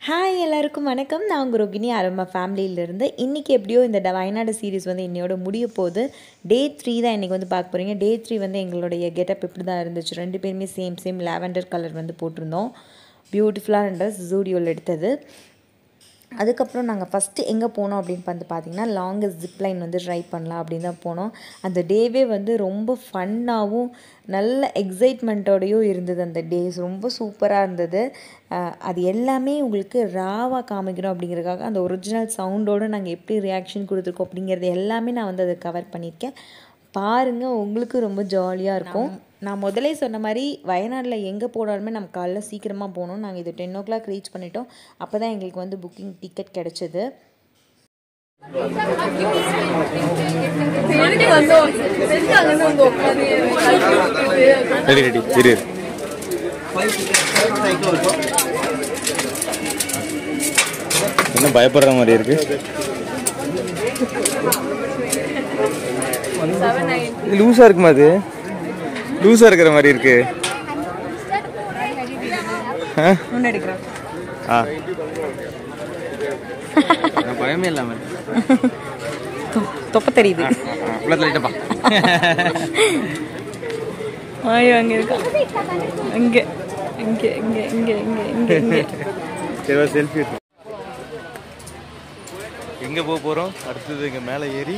Hi எல்லாருக்கும் வணக்கம் நான் உங்கள் ரோகிணி அரம்மா ஃபேமிலியிலேருந்து இன்றைக்கி எப்படியோ இந்த ட- வயநாடு சீரிஸ் வந்து என்னையோட முடிய போகுது டே த்ரீ தான் இன்றைக்கி வந்து பார்க்க போகிறீங்க டே த்ரீ வந்து எங்களுடைய கெட்டப் இப்படி தான் இருந்துச்சு ரெண்டு பேருமே சேம் சேம் லாவெண்டர் கலர் வந்து போட்டிருந்தோம் பியூட்டிஃபுல்லான ட்ரெஸ் ஜூடியோவில் எடுத்தது அதுக்கப்புறம் நாங்கள் ஃபஸ்ட்டு எங்கே போனோம் அப்படின்னு வந்து பார்த்தீங்கன்னா லாங்கஸ்ட் ஜிப்லைன் வந்து ட்ரை பண்ணலாம் அப்படின்னு தான் போனோம் அந்த டேவே வந்து ரொம்ப ஃபன்னாகவும் நல்ல எக்ஸைட்மெண்ட்டோடையும் இருந்தது அந்த டேஸ் ரொம்ப சூப்பராக இருந்தது அஹ் அது எல்லாமே உங்களுக்கு ராவாக காமிக்கணும் அப்படிங்கிறதுக்காக அந்த ஒரிஜினல் சவுண்டோடு நாங்கள் எப்படி ரியாக்ஷன் கொடுத்துருக்கோம் அப்படிங்கிறது எல்லாமே நான் வந்து அதை கவர் பண்ணியிருக்கேன் பாருங்கள் உங்களுக்கு ரொம்ப ஜாலியாக இருக்கும் நான் முதலே சொன்ன மாதிரி வயநாட்டில் எங்கே போனாலுமே நம்ம காலைல சீக்கிரமாக போகணும் நாங்கள் இது டென் ஓ கிளாக் ரீச் பண்ணிட்டோம் அப்போ தான் எங்களுக்கு வந்து புக்கிங் டிக்கெட் கிடச்சிது திரும்பி வந்தோம் திரும்பி அங்கிருந்து வந்து உட்காந்து ரெடி ரெடி இரு இரு. என்ன பயப்படுற மாதிரி இருக்கு இது லூசா இருக்குமா அது லூசா இருக்கிற மாதிரி இருக்கு ஆ? ஆ நான் பயமே இல்லாம தொப்ப தெரியுது உள்ளத்துல லைட்டப்பா ஐயோ அங்கே இருக்கா இங்கே இங்கே இங்கே இங்கே இங்கே இங்கே இங்கே சரி செல்ஃபி எடுத்து எங்க போக போறோம் அடுத்தது இங்க மேலே ஏறி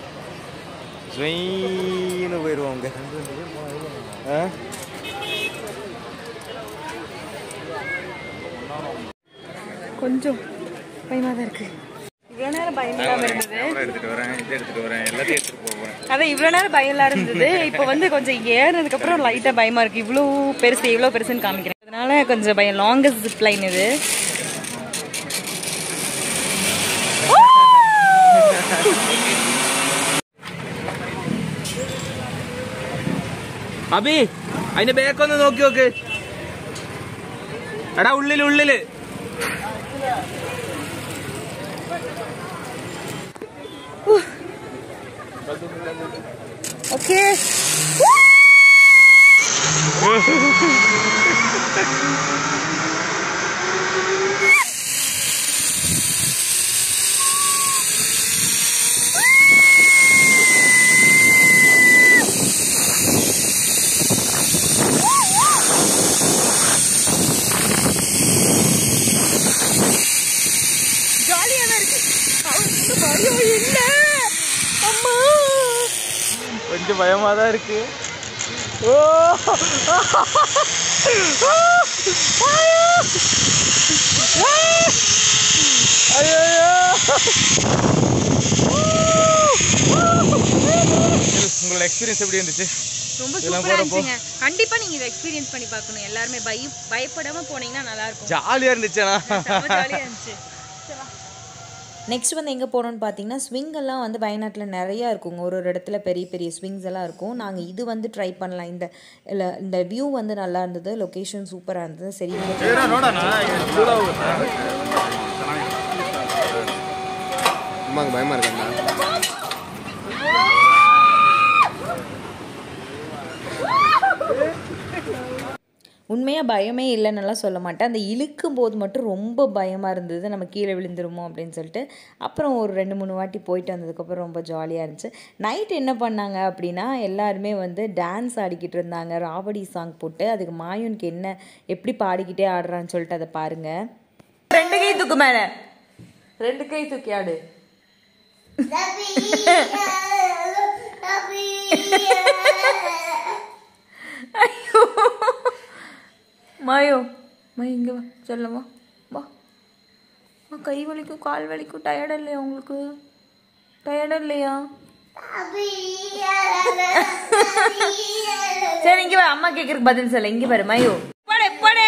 ஸ்வீன்னு போயிடுவோம் அங்க ஆ கொஞ்சம் பயமாக தான் இருக்குது இவ்வளோ நேரம் பயம் இல்லாமல் இருந்தது கேமரா எடுத்துட்டு வரேன் இது எடுத்துட்டு வரேன் எல்லாத்தையும் எடுத்துட்டு போக போறேன் அதான் இவ்வளோ நேரம் பயம் இல்லாம இருந்தது இப்போ வந்து கொஞ்சம் ஏறினதுக்கு அப்புறம் லைட்டாக பயமா இருக்கு இவ்வளோ பெருசு இவ்வளோ பெருசுன்னு காமிக்கிறேன் அதனால கொஞ்சம் பயம் லாங்கஸ்ட் ஜிப் லைன் இது അബി അതിന്റെ ബാക്കൊന്ന് നോക്കി നോക്ക് എടാ ഉള്ളില് ഉള്ളില് ஓகே ஜாலியாக தான் இருக்கு அவனுக்கு பயம் இல்லை அம்மா கொஞ்சம் பயமா தான் இருக்கு ஓ உங்களோட எக்ஸ்பீரியன்ஸ் எப்படி இருந்துச்சு ரொம்ப இதெல்லாம் சூப்பரா போறப்போ? இருந்துச்சுங்க கண்டிப்பா நீங்க இதை எக்ஸ்பீரியன்ஸ் பண்ணி பார்க்கணும் எல்லாருமே பய பயப்படாம போனீங்கன்னா நல்லா இருக்கும் ஜாலியா இருந்துச்சு ஆனா செம ஜாலியா இருந்துச்சு நெக்ஸ்ட் வந்து எங்கே போனோம்னு பார்த்தீங்கன்னா ஸ்விங் எல்லாம் வந்து வயநாட்டில் நிறையா இருக்குங்க ஒரு ஒரு இடத்துல பெரிய பெரிய ஸ்விங்ஸ் எல்லாம் இருக்கும் நாங்கள் இது வந்து ட்ரை பண்ணலாம் இந்த இல்லை இந்த வியூ வந்து நல்லா இருந்தது லொக்கேஷன் சூப்பராக இருந்தது சரி அம்மாங்க பயமா இருக்காங்க உண்மையாக பயமே இல்லைன்னெல்லாம் சொல்ல மாட்டேன் அந்த இழுக்கும் போது மட்டும் ரொம்ப பயமாக இருந்தது நம்ம கீழே விழுந்துருமோ அப்படின்னு சொல்லிட்டு அப்புறம் ஒரு ரெண்டு மூணு வாட்டி போயிட்டு வந்ததுக்கப்புறம் ரொம்ப ஜாலியாக இருந்துச்சு நைட் என்ன பண்ணாங்க அப்படின்னா எல்லாருமே வந்து டான்ஸ் ஆடிக்கிட்டு இருந்தாங்க ராவடி சாங் போட்டு அதுக்கு மாயுனுக்கு என்ன எப்படி பாடிக்கிட்டே ஆடுறான்னு சொல்லிட்டு அதை பாருங்க ரெண்டு கை தூக்கு மேலே ரெண்டு கை தூக்கி ஆடு ஐயோ மாயோ மா இங்கே வா சொல்லவா வா அம்மா, கை வலிக்கும் கால் வலிக்கும் டயர்ட் இல்லையா உங்களுக்கு டயர்ட் இல்லையா சரி இங்க வா அம்மா கேக்குறதுக்கு பதில் சொல்ல இங்க பாரு மயோ போடே போடே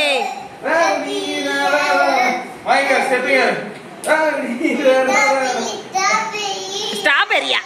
ஸ்ட்ராபெரியா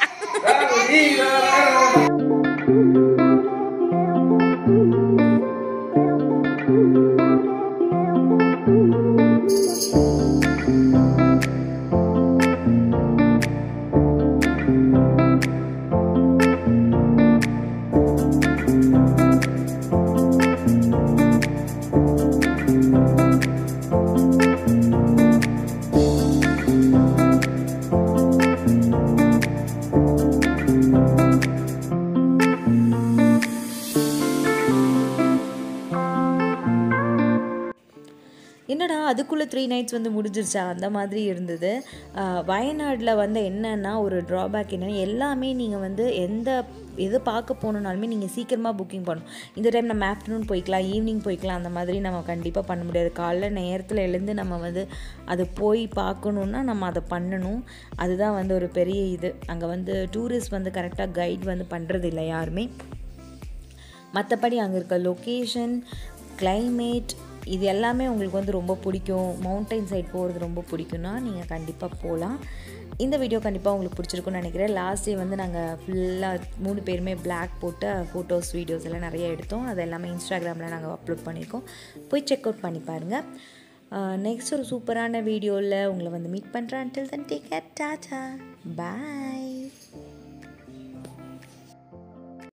என்னடா அதுக்குள்ளே த்ரீ நைட்ஸ் வந்து முடிஞ்சிருச்சா அந்த மாதிரி இருந்தது ஆஹ் வயநாடில் வந்து என்னன்னா ஒரு ட்ராபேக் என்னன்னா எல்லாமே நீங்கள் வந்து எந்த எது பார்க்க போகணுன்னாலுமே நீங்கள் சீக்கிரமாக புக்கிங் பண்ணணும் இந்த டைம் நம்ம ஆஃப்டர்நூன் போய்க்கலாம் ஈவினிங் போய்க்கலாம் அந்த மாதிரி நம்ம கண்டிப்பாக பண்ண முடியாது காலைல நேரத்தில் எழுந்து நம்ம வந்து அது போய் பார்க்கணுன்னா நம்ம அதை பண்ணணும் அதுதான் வந்து ஒரு பெரிய இது அங்கே வந்து டூரிஸ்ட் வந்து கரெக்டாக கைட் வந்து பண்ணுறது இல்லை யாருமே மற்றபடி அங்கே இருக்க லொக்கேஷன் climate இது எல்லாமே உங்களுக்கு வந்து ரொம்ப பிடிக்கும் மவுண்டைன் சைட் போகிறது ரொம்ப பிடிக்கும்னா நீங்கள் கண்டிப்பாக போகலாம் இந்த வீடியோ கண்டிப்பாக உங்களுக்கு பிடிச்சிருக்குன்னு நினைக்கிறேன் லாஸ்ட் டே வந்து நாங்கள் ஃபுல்லாக மூணு பேருமே Black போட்டு ஃபோட்டோஸ் வீடியோஸ் எல்லாம் நிறைய எடுத்தோம் அது எல்லாமே இன்ஸ்டாகிராமில் நாங்கள் அப்லோட் பண்ணியிருக்கோம் போய் செக் அவுட் பண்ணி பாருங்கள் நெக்ஸ்ட் ஒரு சூப்பரான வீடியோவில் உங்களை வந்து மீட் பண்ணுறேன் until then take care tata பாய்